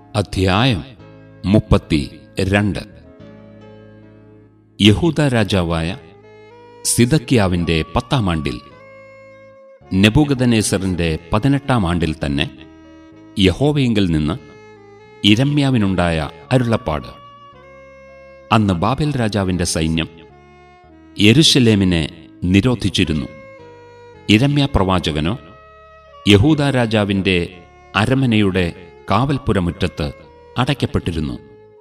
അധ്യായം മുപ്പത്തി രണ്ട് യഹൂദ രാജാവായ സിദക്കിയാവിന്റെ പത്താം ആണ്ടിൽ നെബൂഗദനേസറിന്റെ പതിനെട്ടാം ആണ്ടിൽ തന്നെ യഹോവയെങ്കിൽ നിന്ന് ഇരമ്യാവിനുണ്ടായ അരുളപ്പാട് അന്ന് ബാബേൽ രാജാവിന്റെ സൈന്യം യെരുശലേമിനെ നിരോധിച്ചിരുന്നു ഇരമ്യ പ്രവാചകനോ യഹൂദ രാജാവിന്റെ അരമനയുടെ കാവൽപ്പുരമുറ്റത്ത് അടയ്ക്കപ്പെട്ടിരുന്നു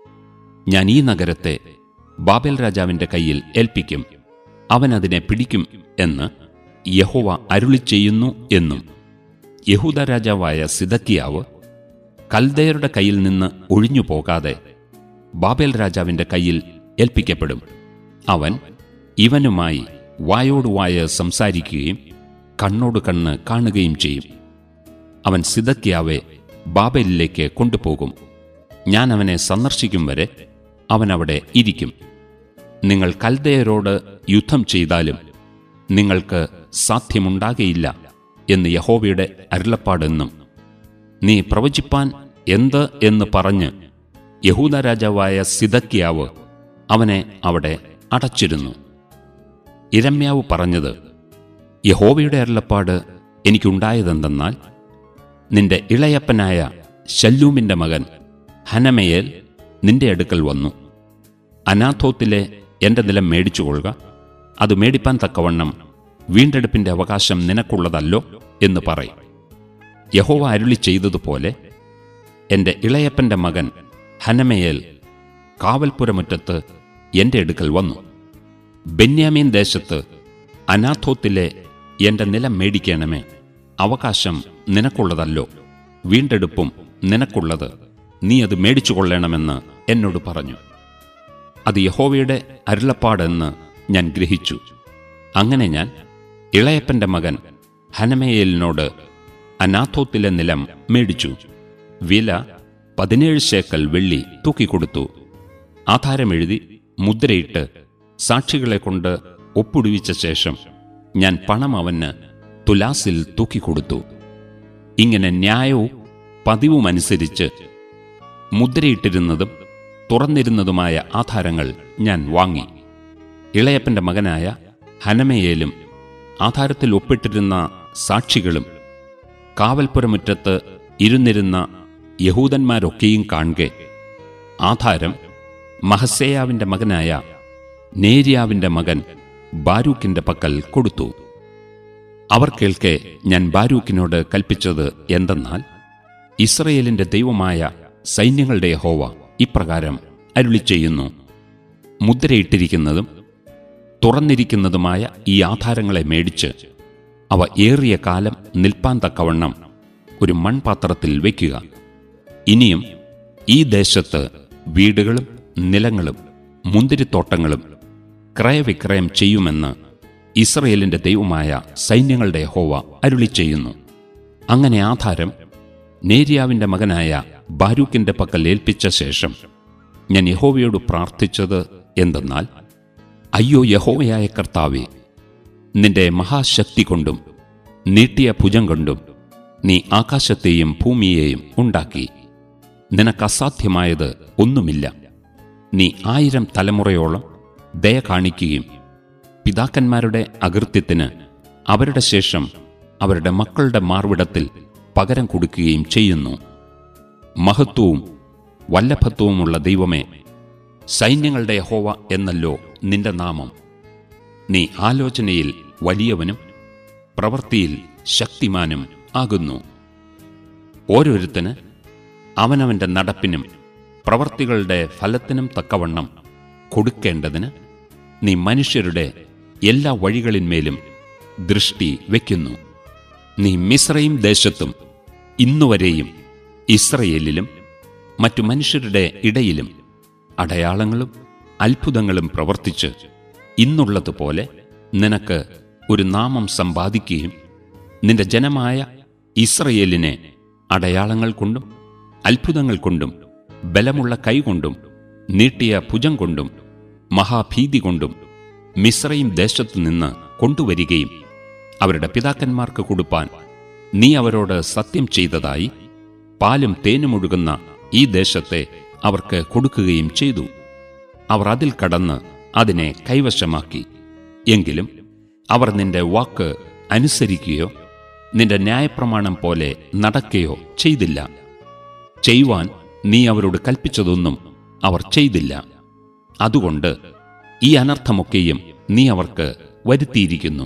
ഞാൻ ഈ നഗരത്തെ ബാബേൽ രാജാവിന്റെ കയ്യിൽ ഏൽപ്പിക്കും അവൻ അതിനെ പിടിക്കും എന്ന് യഹോവ അരുളി ചെയ്യുന്നു എന്നും യഹൂദ രാജാവായ സിദക്കിയാവ് കൽദയരുടെ കയ്യിൽ നിന്ന് ഒഴിഞ്ഞു പോകാതെ ബാബേൽ രാജാവിന്റെ കയ്യിൽ ഏൽപ്പിക്കപ്പെടും അവൻ ഇവനുമായി വായോട് വായ സംസാരിക്കുകയും കണ്ണോട് കണ്ണ് കാണുകയും ചെയ്യും അവൻ സിദക്കിയാവെ ബാബേലിലേക്ക് കൊണ്ടുപോകും ഞാൻ അവനെ സന്ദർശിക്കും വരെ അവൻ അവിടെ ഇരിക്കും നിങ്ങൾ കൽദയരോട് യുദ്ധം ചെയ്താലും നിങ്ങൾക്ക് സാധ്യമുണ്ടാകയില്ല എന്ന് യഹോവയുടെ അരുളപ്പാടെന്നും നീ പ്രവചിപ്പാൻ എന്ത് എന്ന് പറഞ്ഞ് യഹൂദ രാജാവായ സിദക്കിയാവ് അവനെ അവിടെ അടച്ചിരുന്നു ഇരമ്യാവ് പറഞ്ഞത് യഹോവയുടെ അരുളപ്പാട് എനിക്കുണ്ടായതെന്തെന്നാൽ നിന്റെ ഇളയപ്പനായ ശല്ലൂമിന്റെ മകൻ ഹനമയേൽ നിന്റെ അടുക്കൽ വന്നു അനാഥോത്തിലെ എന്റെ നിലം മേടിച്ചുകൊള്ളുക അത് മേടിപ്പാൻ തക്കവണ്ണം വീണ്ടെടുപ്പിന്റെ അവകാശം നിനക്കുള്ളതല്ലോ എന്ന് പറയും യഹോവ അരുളി ചെയ്തതുപോലെ എന്റെ ഇളയപ്പന്റെ മകൻ ഹനമയേൽ കാവൽപ്പുരമുറ്റത്ത് എന്റെ അടുക്കൽ വന്നു ബെന്യാമീൻ ദേശത്ത് അനാഥോത്തിലെ എന്റെ നിലം മേടിക്കണമേ അവകാശം നിനക്കുള്ളതല്ലോ വീണ്ടെടുപ്പും നിനക്കുള്ളത് നീ അത് മേടിച്ചു കൊള്ളണമെന്ന് എന്നോട് പറഞ്ഞു അത് യഹോവയുടെ അരുളപ്പാടെന്ന് ഞാൻ ഗ്രഹിച്ചു അങ്ങനെ ഞാൻ ഇളയപ്പന്റെ മകൻ ഹനമയേലിനോട് അനാഥോത്തിലെ നിലം മേടിച്ചു വില പതിനേഴ് ശേക്കൽ വെള്ളി തൂക്കിക്കൊടുത്തു ആധാരമെഴുതി മുദ്രയിട്ട് സാക്ഷികളെ കൊണ്ട് ഒപ്പിടുവിച്ച ശേഷം ഞാൻ പണം അവന് തുലാസിൽ തൂക്കിക്കൊടുത്തു ഇങ്ങനെ ന്യായവും പതിവുമനുസരിച്ച് മുദ്രയിട്ടിരുന്നതും തുറന്നിരുന്നതുമായ ആധാരങ്ങൾ ഞാൻ വാങ്ങി ഇളയപ്പന്റെ മകനായ ഹനമയേലും ആധാരത്തിൽ ഒപ്പിട്ടിരുന്ന സാക്ഷികളും കാവൽപ്പുരമുറ്റത്ത് ഇരുന്നിരുന്ന യഹൂദന്മാരൊക്കെയും കാണെ ആധാരം മഹസേയാവിന്റെ മകനായ നേര്യാവിന്റെ മകൻ ബാരൂക്കിന്റെ പക്കൽ കൊടുത്തു അവർ കേൾക്കെ ഞാൻ ബാരൂക്കിനോട് കൽപ്പിച്ചത് എന്തെന്നാൽ ഇസ്രയേലിന്റെ ദൈവമായ സൈന്യങ്ങളുടെ യഹോവ ഇപ്രകാരം അരുളി ചെയ്യുന്നു മുദ്രയിട്ടിരിക്കുന്നതും തുറന്നിരിക്കുന്നതുമായ ഈ ആധാരങ്ങളെ മേടിച്ച് അവ ഏറിയ കാലം നിൽപ്പാൻ തക്കവണ്ണം ഒരു മൺപാത്രത്തിൽ വയ്ക്കുക ഇനിയും ഈ ദേശത്ത് വീടുകളും നിലങ്ങളും മുന്തിരിത്തോട്ടങ്ങളും ക്രയവിക്രയം ചെയ്യുമെന്ന് ഇസ്രയേലിന്റെ ദൈവമായ സൈന്യങ്ങളുടെ ഹോവ അരുളി ചെയ്യുന്നു അങ്ങനെ ആധാരം നേര്യാവിന്റെ മകനായ ബാരൂക്കിന്റെ പക്കൽ ഏൽപ്പിച്ച ശേഷം ഞാൻ യഹോവയോട് പ്രാർത്ഥിച്ചത് എന്തെന്നാൽ അയ്യോ യഹോവയായ കർത്താവെ നിന്റെ മഹാശക്തി കൊണ്ടും നീട്ടിയ ഭുജം കൊണ്ടും നീ ആകാശത്തെയും ഭൂമിയെയും ഉണ്ടാക്കി നിനക്കസാധ്യമായത് ഒന്നുമില്ല നീ ആയിരം തലമുറയോളം ദയ കാണിക്കുകയും പിതാക്കന്മാരുടെ അകൃത്യത്തിന് അവരുടെ ശേഷം അവരുടെ മക്കളുടെ മാർവിടത്തിൽ പകരം കൊടുക്കുകയും ചെയ്യുന്നു മഹത്വവും വല്ലഭത്വവുമുള്ള ദൈവമേ സൈന്യങ്ങളുടെ യഹോവ എന്നല്ലോ നിന്റെ നാമം നീ ആലോചനയിൽ വലിയവനും പ്രവൃത്തിയിൽ ശക്തിമാനും ആകുന്നു ഓരോരുത്തന് അവനവന്റെ നടപ്പിനും പ്രവർത്തികളുടെ ഫലത്തിനും തക്കവണ്ണം കൊടുക്കേണ്ടതിന് നീ മനുഷ്യരുടെ എല്ലാ വഴികളിന്മേലും ദൃഷ്ടി വയ്ക്കുന്നു നീ മിശ്രയും ദേശത്തും ഇന്നുവരെയും ഇസ്രയേലിലും മറ്റു മനുഷ്യരുടെ ഇടയിലും അടയാളങ്ങളും അത്ഭുതങ്ങളും പ്രവർത്തിച്ച് ഇന്നുള്ളതുപോലെ നിനക്ക് ഒരു നാമം സമ്പാദിക്കുകയും നിന്റെ ജനമായ ഇസ്രയേലിനെ അടയാളങ്ങൾ കൊണ്ടും അത്ഭുതങ്ങൾ കൊണ്ടും ബലമുള്ള കൈകൊണ്ടും നീട്ടിയ ഭുജം കൊണ്ടും മഹാഭീതി കൊണ്ടും മിശ്രയും ദേശത്തു നിന്ന് കൊണ്ടുവരികയും അവരുടെ പിതാക്കന്മാർക്ക് കൊടുപ്പാൻ നീ അവരോട് സത്യം ചെയ്തതായി പാലും തേനുമൊഴുകുന്ന ഈ ദേശത്തെ അവർക്ക് കൊടുക്കുകയും ചെയ്തു അവർ അതിൽ കടന്ന് അതിനെ കൈവശമാക്കി എങ്കിലും അവർ നിന്റെ വാക്ക് അനുസരിക്കുകയോ നിന്റെ ന്യായപ്രമാണം പോലെ നടക്കുകയോ ചെയ്തില്ല ചെയ്യുവാൻ നീ അവരോട് കൽപ്പിച്ചതൊന്നും അവർ ചെയ്തില്ല അതുകൊണ്ട് ഈ അനർത്ഥമൊക്കെയും നീ അവർക്ക് വരുത്തിയിരിക്കുന്നു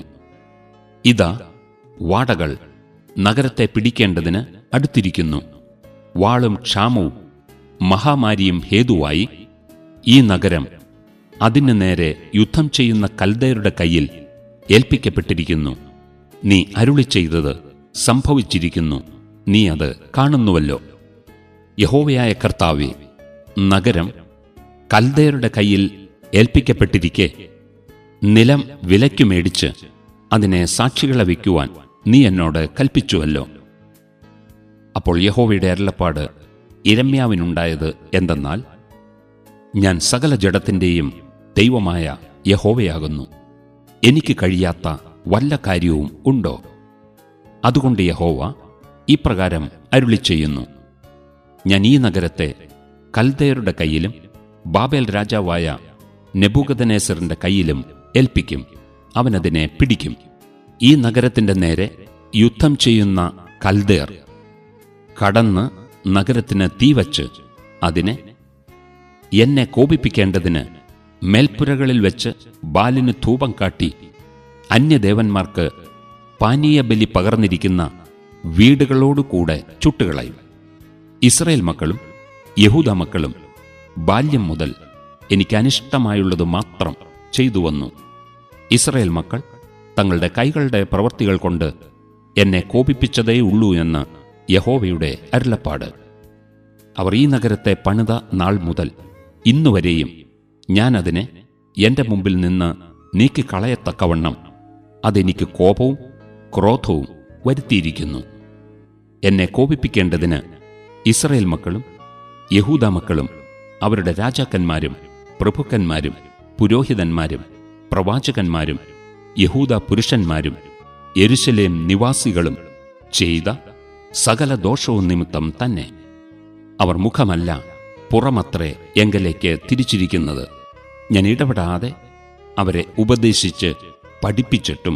ഇതാ വാടകൾ നഗരത്തെ പിടിക്കേണ്ടതിന് അടുത്തിരിക്കുന്നു വാളും ക്ഷാമവും മഹാമാരിയും ഹേതുവായി ഈ നഗരം അതിന് നേരെ യുദ്ധം ചെയ്യുന്ന കൽദയരുടെ കയ്യിൽ ഏൽപ്പിക്കപ്പെട്ടിരിക്കുന്നു നീ അരുളി ചെയ്തത് സംഭവിച്ചിരിക്കുന്നു നീ അത് കാണുന്നുവല്ലോ യഹോവയായ കർത്താവെ നഗരം കൽദയരുടെ കയ്യിൽ ഏൽപ്പിക്കപ്പെട്ടിരിക്കെ നിലം വിലയ്ക്കു മേടിച്ച് അതിനെ സാക്ഷികളെ വയ്ക്കുവാൻ നീ എന്നോട് കൽപ്പിച്ചുവല്ലോ അപ്പോൾ യഹോവയുടെ അരുളപ്പാട് ഇരമ്യാവിനുണ്ടായത് എന്തെന്നാൽ ഞാൻ സകല ജഡത്തിൻ്റെയും ദൈവമായ യഹോവയാകുന്നു എനിക്ക് കഴിയാത്ത വല്ല കാര്യവും ഉണ്ടോ അതുകൊണ്ട് യഹോവ ഇപ്രകാരം അരുളി ചെയ്യുന്നു ഞാൻ ഈ നഗരത്തെ കൽദയരുടെ കയ്യിലും ബാബേൽ രാജാവായ നെബൂഗദനേസറിന്റെ കയ്യിലും ഏൽപ്പിക്കും അവനതിനെ പിടിക്കും ഈ നഗരത്തിന്റെ നേരെ യുദ്ധം ചെയ്യുന്ന കൽദേർ കടന്ന് നഗരത്തിന് തീവച്ച് അതിനെ എന്നെ കോപിപ്പിക്കേണ്ടതിന് മേൽപ്പുരകളിൽ വെച്ച് ബാലിന് ധൂപം കാട്ടി അന്യദേവന്മാർക്ക് പാനീയബലി പകർന്നിരിക്കുന്ന വീടുകളോടുകൂടെ ചുട്ടുകളയും ഇസ്രയേൽ മക്കളും യഹൂദ മക്കളും ബാല്യം മുതൽ എനിക്ക് അനിഷ്ടമായുള്ളത് മാത്രം ചെയ്തു വന്നു ഇസ്രയേൽ മക്കൾ തങ്ങളുടെ കൈകളുടെ പ്രവൃത്തികൾ കൊണ്ട് എന്നെ കോപിപ്പിച്ചതേ ഉള്ളൂ എന്ന് യഹോവയുടെ അരുളപ്പാട് അവർ ഈ നഗരത്തെ പണിത നാൾ മുതൽ ഇന്നുവരെയും ഞാൻ അതിനെ എന്റെ മുമ്പിൽ നിന്ന് നീക്കിക്കളയത്തക്കവണ്ണം അതെനിക്ക് കോപവും ക്രോധവും വരുത്തിയിരിക്കുന്നു എന്നെ കോപിപ്പിക്കേണ്ടതിന് ഇസ്രയേൽ മക്കളും യഹൂദ മക്കളും അവരുടെ രാജാക്കന്മാരും പ്രഭുക്കന്മാരും പുരോഹിതന്മാരും പ്രവാചകന്മാരും യഹൂദ പുരുഷന്മാരും യെരുശലേം നിവാസികളും ചെയ്ത സകല ദോഷവും നിമിത്തം തന്നെ അവർ മുഖമല്ല പുറമത്രേ എങ്കലേക്ക് തിരിച്ചിരിക്കുന്നത് ഞാൻ ഇടപെടാതെ അവരെ ഉപദേശിച്ച് പഠിപ്പിച്ചിട്ടും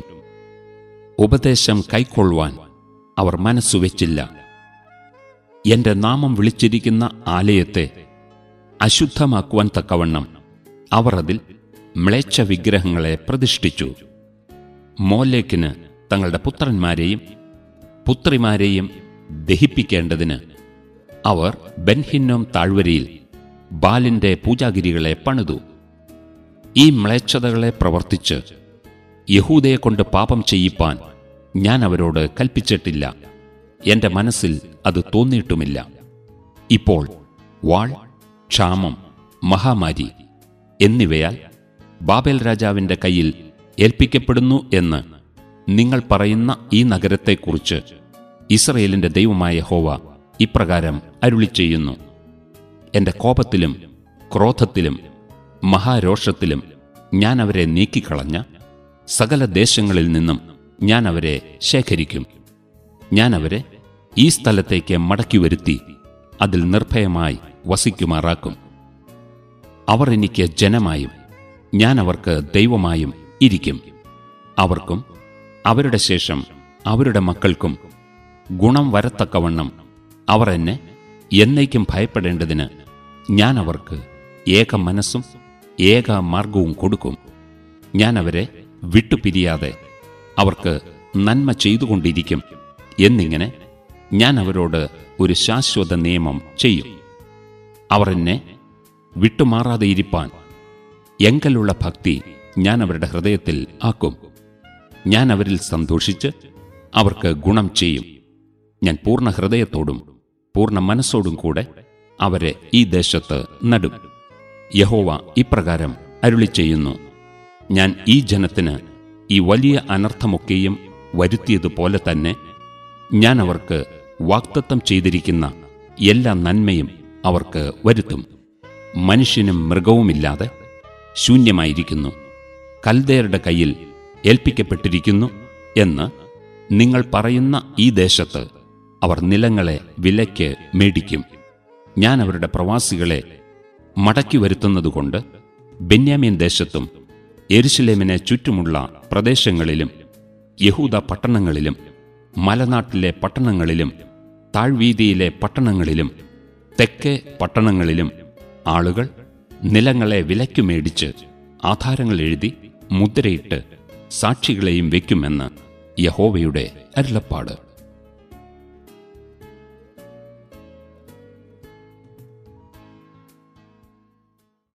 ഉപദേശം കൈക്കൊള്ളുവാൻ അവർ മനസ്സുവെച്ചില്ല എന്റെ നാമം വിളിച്ചിരിക്കുന്ന ആലയത്തെ അശുദ്ധമാക്കുവാൻ തക്കവണ്ണം അവർ അതിൽ മ്ലേച്ഛ വിഗ്രഹങ്ങളെ പ്രതിഷ്ഠിച്ചു മോലേക്കിന് തങ്ങളുടെ പുത്രന്മാരെയും പുത്രിമാരെയും ദഹിപ്പിക്കേണ്ടതിന് അവർ ബെൻഹിന്നോം താഴ്വരയിൽ ബാലിന്റെ പൂജാഗിരികളെ പണിതു ഈ മ്ലേച്ഛതകളെ പ്രവർത്തിച്ച് യഹൂദയെ കൊണ്ട് പാപം ചെയ്യിപ്പാൻ ഞാൻ അവരോട് കൽപ്പിച്ചിട്ടില്ല എന്റെ മനസ്സിൽ അത് തോന്നിയിട്ടുമില്ല ഇപ്പോൾ വാൾ ക്ഷാമം മഹാമാരി എന്നിവയാൽ ബാബേൽ രാജാവിന്റെ കയ്യിൽ ഏൽപ്പിക്കപ്പെടുന്നു എന്ന് നിങ്ങൾ പറയുന്ന ഈ നഗരത്തെക്കുറിച്ച് ഇസ്രയേലിന്റെ ദൈവമായ ഹോവ ഇപ്രകാരം അരുളി ചെയ്യുന്നു എന്റെ കോപത്തിലും ക്രോധത്തിലും മഹാരോഷത്തിലും ഞാൻ അവരെ നീക്കിക്കളഞ്ഞ സകല ദേശങ്ങളിൽ നിന്നും ഞാൻ അവരെ ശേഖരിക്കും ഞാൻ അവരെ ഈ സ്ഥലത്തേക്ക് മടക്കി വരുത്തി അതിൽ നിർഭയമായി വസിക്കുമാറാക്കും അവർ എനിക്ക് ജനമായും ഞാൻ അവർക്ക് ദൈവമായും ഇരിക്കും അവർക്കും അവരുടെ ശേഷം അവരുടെ മക്കൾക്കും ഗുണം വരത്തക്കവണ്ണം അവർ എന്നെ എന്നേക്കും ഭയപ്പെടേണ്ടതിന് ഞാൻ അവർക്ക് ഏക മനസ്സും ഏക മാർഗവും കൊടുക്കും ഞാൻ അവരെ വിട്ടുപിരിയാതെ അവർക്ക് നന്മ ചെയ്തുകൊണ്ടിരിക്കും എന്നിങ്ങനെ ഞാൻ അവരോട് ഒരു ശാശ്വത നിയമം ചെയ്യും അവർ എന്നെ വിട്ടുമാറാതെ ഇരിപ്പാൻ എങ്കലുള്ള ഭക്തി ഞാൻ അവരുടെ ഹൃദയത്തിൽ ആക്കും ഞാൻ അവരിൽ സന്തോഷിച്ച് അവർക്ക് ഗുണം ചെയ്യും ഞാൻ പൂർണ്ണ ഹൃദയത്തോടും പൂർണ്ണ മനസ്സോടും കൂടെ അവരെ ഈ ദേശത്ത് നടും യഹോവ ഇപ്രകാരം അരുളി ചെയ്യുന്നു ഞാൻ ഈ ജനത്തിന് ഈ വലിയ അനർത്ഥമൊക്കെയും വരുത്തിയതുപോലെ തന്നെ ഞാൻ അവർക്ക് വാക്തത്വം ചെയ്തിരിക്കുന്ന എല്ലാ നന്മയും അവർക്ക് വരുത്തും മനുഷ്യനും മൃഗവുമില്ലാതെ ശൂന്യമായിരിക്കുന്നു കൽദേരുടെ കയ്യിൽ ഏൽപ്പിക്കപ്പെട്ടിരിക്കുന്നു എന്ന് നിങ്ങൾ പറയുന്ന ഈ ദേശത്ത് അവർ നിലങ്ങളെ വിലയ്ക്ക് മേടിക്കും ഞാൻ അവരുടെ പ്രവാസികളെ മടക്കി വരുത്തുന്നതുകൊണ്ട് ബെന്യാമീൻ ദേശത്തും എരുശലേമിനെ ചുറ്റുമുള്ള പ്രദേശങ്ങളിലും യഹൂദ പട്ടണങ്ങളിലും മലനാട്ടിലെ പട്ടണങ്ങളിലും താഴ്വീതിയിലെ പട്ടണങ്ങളിലും തെക്കേ പട്ടണങ്ങളിലും ആളുകൾ നിലങ്ങളെ വിലയ്ക്കു മേടിച്ച് ആധാരങ്ങൾ എഴുതി മുദ്രയിട്ട് സാക്ഷികളെയും വയ്ക്കുമെന്ന് യഹോവയുടെ അരുളപ്പാട്